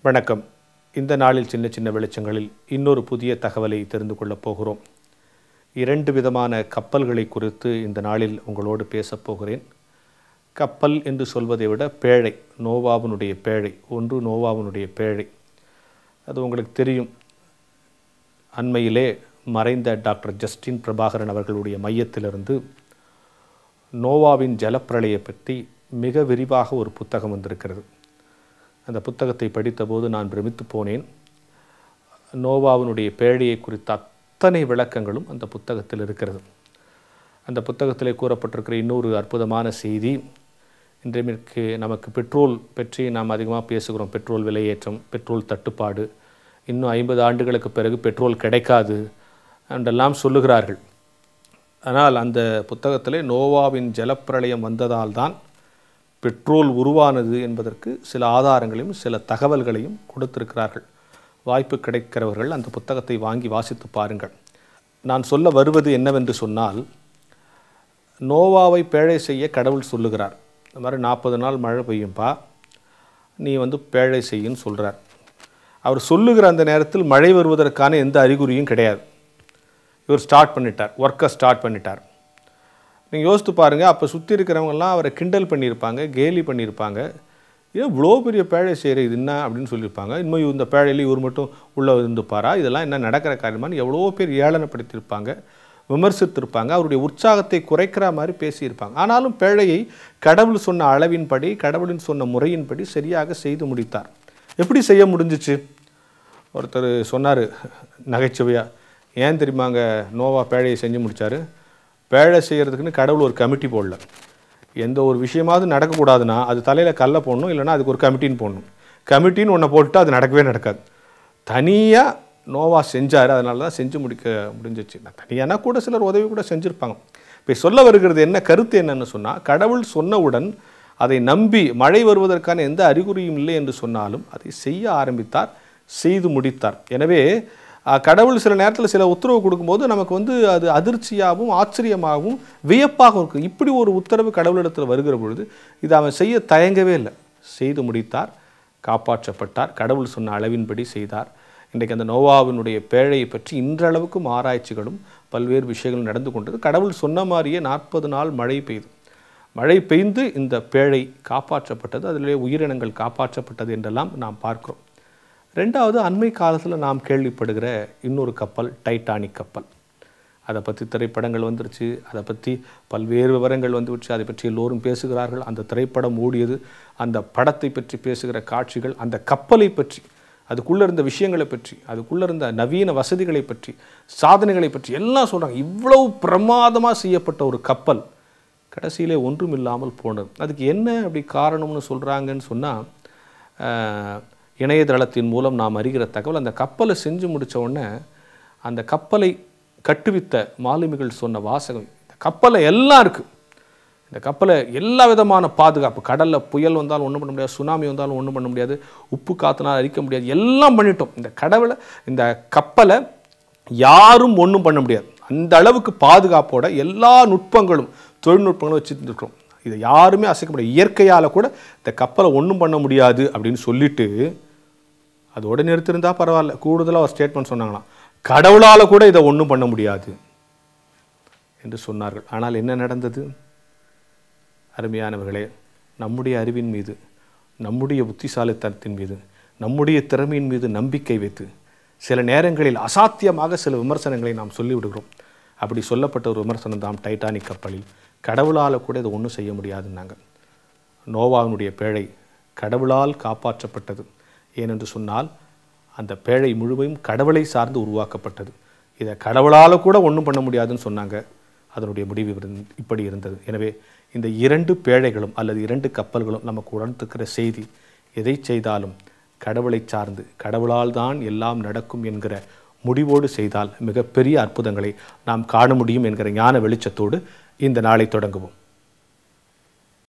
வணக்கம் இந்த நாளில் சின்ன சின்ன வெளிச்சங்களில் இன்னொரு புதிய தகவலை தெரிந்து கொள்ளப் போகிறோம் இரண்டு விதமான கப்பல்களை குறித்து இந்த நாளில் உங்களோடு பேசப் போகிறேன் கப்பல் என்று சொல்வதை விட பேழை நோவாவினுடைய பேழை ஒன்று நோவாவினுடைய பேழை அது உங்களுக்கு தெரியும் அண்மையிலே மறைந்த டாக்டர் ஜஸ்டின் பிரபாகரன் அவர்களுடைய மையத்திலிருந்து நோவாவின் ஜலப்பிரளயை பற்றி மிக விரிவாக ஒரு புத்தகம் வந்திருக்கிறது அந்த புத்தகத்தை படித்தபோது நான் பிரமித்து போனேன் நோவாவினுடைய பேழையை குறித்த அத்தனை விளக்கங்களும் அந்த புத்தகத்தில் இருக்கிறது அந்த புத்தகத்திலே கூறப்பட்டிருக்கிற இன்னொரு அற்புதமான செய்தி இன்றைக்கு நமக்கு பெட்ரோல் பற்றி நாம் அதிகமாக பேசுகிறோம் பெட்ரோல் விலையேற்றம் பெட்ரோல் தட்டுப்பாடு இன்னும் ஐம்பது ஆண்டுகளுக்கு பிறகு பெட்ரோல் கிடைக்காது என்றெல்லாம் சொல்லுகிறார்கள் ஆனால் அந்த புத்தகத்திலே நோவாவின் ஜலப்பிரளயம் வந்ததால் தான் பெட்ரோல் உருவானது என்பதற்கு சில ஆதாரங்களையும் சில தகவல்களையும் கொடுத்திருக்கிறார்கள் வாய்ப்பு கிடைக்கிறவர்கள் அந்த புத்தகத்தை வாங்கி வாசித்து பாருங்கள் நான் சொல்ல வருவது என்னவென்று சொன்னால் நோவாவை பேழை செய்ய கடவுள் சொல்லுகிறார் இந்த மாதிரி நாற்பது நாள் மழை பெய்யும்பா நீ வந்து பேழை செய்யுன்னு சொல்கிறார் அவர் சொல்லுகிற அந்த நேரத்தில் மழை வருவதற்கான எந்த அறிகுறியும் கிடையாது இவர் ஸ்டார்ட் பண்ணிட்டார் ஒர்க்கை ஸ்டார்ட் பண்ணிட்டார் நீங்கள் யோசித்து பாருங்கள் அப்போ சுற்றி இருக்கிறவங்கெல்லாம் அவரை கிண்டல் பண்ணியிருப்பாங்க கேலி பண்ணியிருப்பாங்க ஏன் இவ்வளோ பெரிய பேழை செய்கிற இது என்ன அப்படின்னு சொல்லியிருப்பாங்க இன்னும் இந்த பேழையில் இவர் மட்டும் உள்ளே இருந்துப்பாரா இதெல்லாம் என்ன நடக்கிற காரியமான்னு எவ்வளோ பேர் ஏளனப்படுத்தியிருப்பாங்க விமர்சித்திருப்பாங்க அவருடைய உற்சாகத்தை குறைக்கிற மாதிரி பேசியிருப்பாங்க ஆனாலும் பேழையை கடவுள் சொன்ன அளவின்படி கடவுளின் சொன்ன முறையின்படி சரியாக செய்து முடித்தார் எப்படி செய்ய முடிஞ்சிச்சு ஒருத்தர் சொன்னார் நகைச்சுவையாக ஏன் தெரியுமாங்க நோவா பேழையை செஞ்சு முடித்தார் பேழை செய்கிறதுக்குன்னு கடவுள் ஒரு கமிட்டி போடல எந்த ஒரு விஷயமாவது நடக்கக்கூடாதுன்னா அது தலையில் கல்லை போடணும் இல்லைன்னா அதுக்கு ஒரு கமிட்டின்னு போடணும் கமிட்டின்னு ஒன்றை போட்டுட்டு அது நடக்கவே நடக்காது தனியாக நோவா செஞ்சார் அதனால தான் செஞ்சு முடிக்க முடிஞ்சிச்சு நான் தனியானா கூட சிலர் உதவி கூட செஞ்சுருப்பாங்க இப்போ சொல்ல வருகிறது என்ன கருத்து என்னன்னு சொன்னால் கடவுள் சொன்னவுடன் அதை நம்பி மழை வருவதற்கான எந்த அறிகுறியும் இல்லை என்று சொன்னாலும் அதை செய்ய ஆரம்பித்தார் செய்து முடித்தார் எனவே கடவுள் சில நேரத்தில் சில உத்தரவு கொடுக்கும்போது நமக்கு வந்து அது அதிர்ச்சியாகவும் ஆச்சரியமாகவும் வியப்பாகவும் இருக்குது இப்படி ஒரு உத்தரவு கடவுளிடத்தில் வருகிற பொழுது இது அவன் செய்ய தயங்கவே இல்லை செய்து முடித்தார் காப்பாற்றப்பட்டார் கடவுள் சொன்ன அளவின்படி செய்தார் இன்றைக்கு அந்த நோவாவினுடைய பேழையை பற்றி இன்றளவுக்கும் ஆராய்ச்சிகளும் பல்வேறு விஷயங்களும் நடந்து கொண்டது கடவுள் சொன்ன மாதிரியே நாற்பது நாள் மழை பெய்து மழை பெய்ந்து இந்த பேழை காப்பாற்றப்பட்டது அதிலே உயிரினங்கள் காப்பாற்றப்பட்டது என்றெல்லாம் நாம் பார்க்கிறோம் ரெண்டாவது அண்மை காலத்தில் நாம் கேள்விப்படுகிற இன்னொரு கப்பல் டைட்டானிக் கப்பல் அதை பற்றி திரைப்படங்கள் வந்துருச்சு அதை பற்றி பல்வேறு விவரங்கள் வந்துருச்சு அதை பற்றி எல்லோரும் பேசுகிறார்கள் அந்த திரைப்படம் ஓடியது அந்த படத்தை பற்றி பேசுகிற காட்சிகள் அந்த கப்பலை பற்றி அதுக்குள்ளே இருந்த விஷயங்களை பற்றி அதுக்குள்ளே இருந்த நவீன வசதிகளை பற்றி சாதனைகளை பற்றி எல்லாம் சொல்கிறாங்க இவ்வளவு பிரமாதமாக செய்யப்பட்ட ஒரு கப்பல் கடைசியிலே ஒன்றும் இல்லாமல் போனது அதுக்கு என்ன அப்படி காரணம்னு சொல்கிறாங்கன்னு சொன்னால் இணையதளத்தின் மூலம் நாம் அறிகிற தகவல் அந்த கப்பலை செஞ்சு முடித்த உடனே அந்த கப்பலை கட்டுவித்த மாலுமிகள் சொன்ன வாசகம் இந்த கப்பலை எல்லாம் இருக்குது இந்த கப்பலை எல்லா விதமான பாதுகாப்பு கடலில் புயல் வந்தாலும் ஒன்றும் பண்ண முடியாது சுனாமி வந்தாலும் ஒன்றும் பண்ண முடியாது உப்பு காற்றுனால் அரிக்க முடியாது எல்லாம் பண்ணிட்டோம் இந்த கடவுளை இந்த கப்பலை யாரும் ஒன்றும் பண்ண முடியாது அந்த அளவுக்கு பாதுகாப்போட எல்லா நுட்பங்களும் தொழில்நுட்பங்களும் வச்சுருக்கிறோம் இதை யாருமே அசைக்க முடியாது இயற்கையால் கூட இந்த கப்பலை ஒன்றும் பண்ண முடியாது அப்படின்னு சொல்லிட்டு அதோட நிறுத்திருந்தா பரவாயில்ல கூடுதலாக ஒரு ஸ்டேட்மெண்ட் சொன்னாங்களாம் கடவுளால் கூட இதை ஒன்றும் பண்ண முடியாது என்று சொன்னார்கள் ஆனால் என்ன நடந்தது அருமையானவர்களே நம்முடைய அறிவின் மீது நம்முடைய புத்திசாலித்தனத்தின் மீது நம்முடைய திறமையின் மீது நம்பிக்கை வைத்து சில நேரங்களில் அசாத்தியமாக சில விமர்சனங்களை நாம் சொல்லிவிடுகிறோம் அப்படி சொல்லப்பட்ட ஒரு விமர்சனம் தான் டைட்டானிக் கப்பலில் கடவுளால் கூட இதை ஒன்றும் செய்ய முடியாதுன்னாங்க நோவாவினுடைய பேழை கடவுளால் காப்பாற்றப்பட்டது ஏனென்று சொன்னால் அந்த பேழை முழுமையும் கடவுளை சார்ந்து உருவாக்கப்பட்டது இதை கடவுளால் கூட ஒன்றும் பண்ண முடியாதுன்னு சொன்னாங்க அதனுடைய முடிவு இப்படி இருந்தது எனவே இந்த இரண்டு பேழைகளும் அல்லது இரண்டு கப்பல்களும் நமக்கு உணர்த்துக்கிற செய்தி எதை செய்தாலும் கடவுளை சார்ந்து கடவுளால் தான் எல்லாம் நடக்கும் என்கிற முடிவோடு செய்தால் மிகப்பெரிய அற்புதங்களை நாம் காண முடியும் என்கிற ஞான வெளிச்சத்தோடு இந்த நாளை தொடங்குவோம்